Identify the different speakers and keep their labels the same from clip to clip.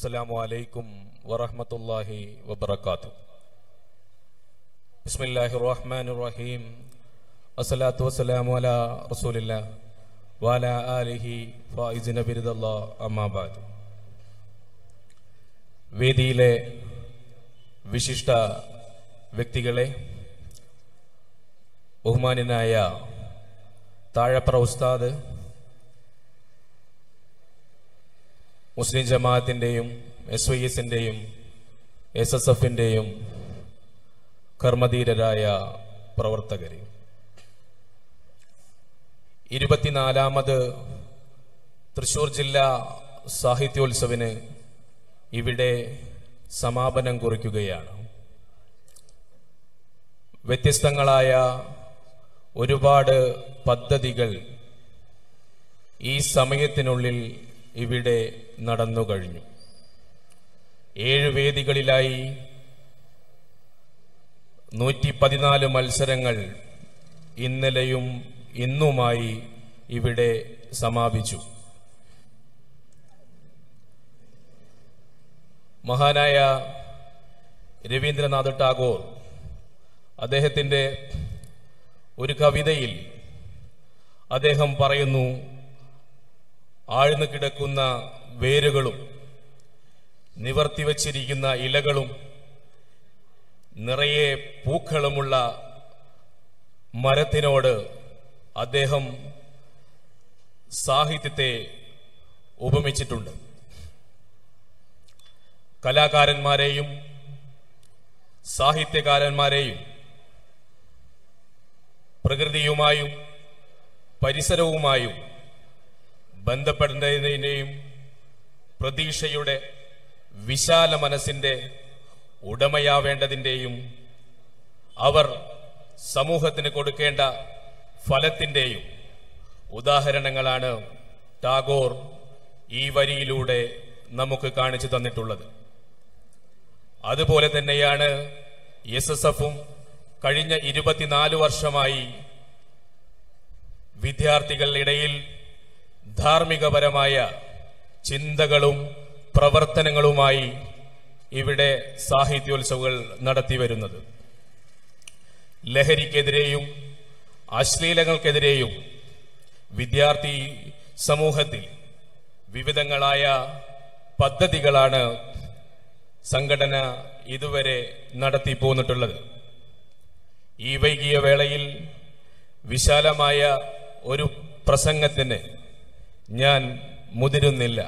Speaker 1: السلام عليكم ورحمة الله وبركاته بسم الله الرحمن الرحيم الصلاة والسلام على رسول الله وعلى آله فائزين برد الله أما بعد വേദിയിലെ വിശിഷ്ട വ്യക്തികളെ ബഹുമാന്യനായ താഴപ്പറ ഉസ്താദ് മുസ്ലിം ജമാഅത്തിൻ്റെയും എസ് വൈ എസിൻ്റെയും എസ് എസ് എഫിൻ്റെയും കർമ്മധീരരായ പ്രവർത്തകർ ഇരുപത്തിനാലാമത് തൃശൂർ ജില്ലാ സാഹിത്യോത്സവിന് ഇവിടെ സമാപനം കുറിക്കുകയാണ് വ്യത്യസ്തങ്ങളായ ഒരുപാട് പദ്ധതികൾ ഈ സമയത്തിനുള്ളിൽ ഇവിടെ നടന്നു കഴിഞ്ഞു ഏഴ് വേദികളിലായി നൂറ്റി പതിനാല് മത്സരങ്ങൾ ഇന്നലെയും ഇന്നുമായി ഇവിടെ സമാപിച്ചു മഹാനായ രവീന്ദ്രനാഥ് ടാഗോർ അദ്ദേഹത്തിൻ്റെ ഒരു കവിതയിൽ അദ്ദേഹം പറയുന്നു ആഴ്ന്നു കിടക്കുന്ന വേരുകളും നിവർത്തിവച്ചിരിക്കുന്ന ഇലകളും നിറയെ പൂക്കളുമുള്ള മരത്തിനോട് അദ്ദേഹം സാഹിത്യത്തെ ഉപമിച്ചിട്ടുണ്ട് കലാകാരന്മാരെയും സാഹിത്യകാരന്മാരെയും പ്രകൃതിയുമായും പരിസരവുമായും ബന്ധപ്പെടുന്നതിനെയും പ്രതീക്ഷയുടെ വിശാല മനസ്സിന്റെ ഉടമയാവേണ്ടതിൻ്റെയും അവർ സമൂഹത്തിന് കൊടുക്കേണ്ട ഫലത്തിൻ്റെയും ഉദാഹരണങ്ങളാണ് ടാഗോർ ഈ വരിയിലൂടെ നമുക്ക് കാണിച്ചു തന്നിട്ടുള്ളത് അതുപോലെ തന്നെയാണ് എസ് എസ് എഫും കഴിഞ്ഞ ഇരുപത്തിനാല് വർഷമായി വിദ്യാർത്ഥികളുടെ ഇടയിൽ ധാർമ്മികപരമായ ചിന്തകളും പ്രവർത്തനങ്ങളുമായി ഇവിടെ സാഹിത്യോത്സവങ്ങൾ നടത്തിവരുന്നത് ലഹരിക്കെതിരെയും അശ്ലീലങ്ങൾക്കെതിരെയും വിദ്യാർത്ഥി സമൂഹത്തിൽ വിവിധങ്ങളായ പദ്ധതികളാണ് സംഘടന ഇതുവരെ നടത്തി പോന്നിട്ടുള്ളത് ഈ വൈകിയ വേളയിൽ വിശാലമായ ഒരു പ്രസംഗത്തിന് ഞാൻ മുതിരുന്നില്ല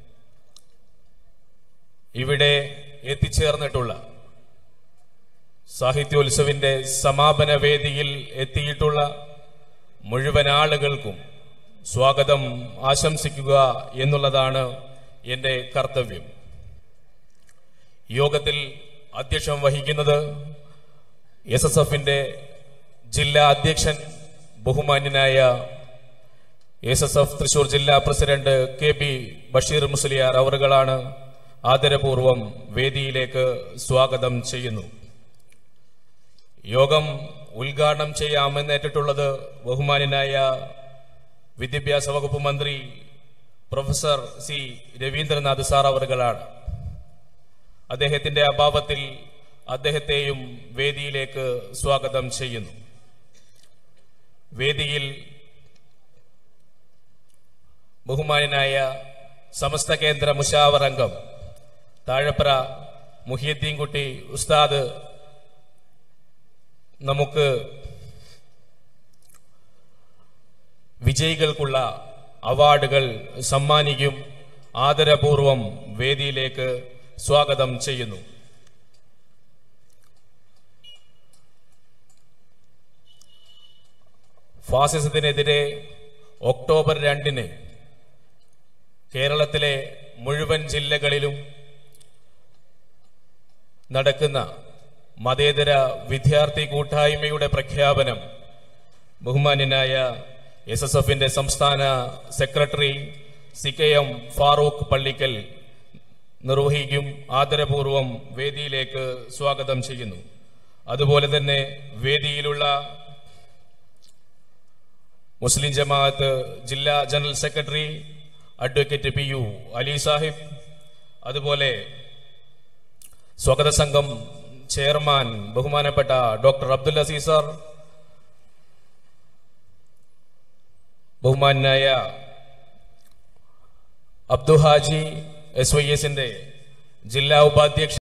Speaker 1: ഇവിടെ എത്തിച്ചേർന്നിട്ടുള്ള സാഹിത്യോത്സവിന്റെ സമാപന വേദിയിൽ എത്തിയിട്ടുള്ള മുഴുവൻ ആളുകൾക്കും സ്വാഗതം ആശംസിക്കുക എന്നുള്ളതാണ് എന്റെ കർത്തവ്യം യോഗത്തിൽ അധ്യക്ഷം വഹിക്കുന്നത് എസ് എസ് എഫിന്റെ ജില്ലാ അധ്യക്ഷൻ ബഹുമാന്യനായ എസ് എസ് എഫ് തൃശൂർ ജില്ലാ president K P Basheer Musliyar അവറുകളാണ് ആദരപൂർവം വേദിയിലേക്ക് സ്വാഗതം ചെയ്യുന്നു യോഗം ഉദ്ഘാടനം ചെയ്യാമെന്നേറ്റിട്ടുള്ളത് ബഹുമാന്യനായ വിദ്യാഭ്യാസ വകുപ്പ് മന്ത്രി പ്രൊഫസർ സി രവീന്ദ്രനാഥ് സാർ അവറുകളാണ് അദ്ദേഹത്തിന്റെ അഭാവത്തിൽ അദ്ദേഹത്തെയും വേദിയിലേക്ക് സ്വാഗതം ചെയ്യുന്നു വേദിയിൽ ബഹുമാനായ സമസ്ത കേന്ദ്ര മുഷാവർ അംഗം താഴപ്ര മുഹിയുദ്ദീൻ കുട്ടി ഉസ്താദ് നമുക്ക് വിജയികൾക്കുള്ള അവാർഡുകൾ സമ്മാനിക്കും ആദരപൂർവം വേദിയിലേക്ക് സ്വാഗതം ചെയ്യുന്നു ഫാസിസത്തിനെതിരെ ഒക്ടോബർ രണ്ടിന് കേരളത്തിലെ മുഴുവൻ ജില്ലകളിലും നടക്കുന്ന മതേതര വിദ്യാർത്ഥി കൂട്ടായ്മയുടെ പ്രഖ്യാപനം ബഹുമാന്യനായ എസ് എസ് എഫിന്റെ സംസ്ഥാന secretary C K M Farooq Pallikkal നിർവഹിക്കും ആദരപൂർവം വേദിയിലേക്ക് സ്വാഗതം ചെയ്യുന്നു അതുപോലെ തന്നെ വേദിയിലുള്ള മുസ്ലിം ജമാഅത്ത് ജില്ലാ general secretary advocate P U Ali Sahib അതുപോലെ സ്വാഗത സംഘം ചെയർമാൻ ബഹുമാനപ്പെട്ട ഡോക്ടർ അബ്ദുൽ അസീസർ ബഹുമാനായ അബ്ദു ഹാജി എസ് വൈ എസിന്റെ ജില്ലാ ഉപാധ്യക്ഷ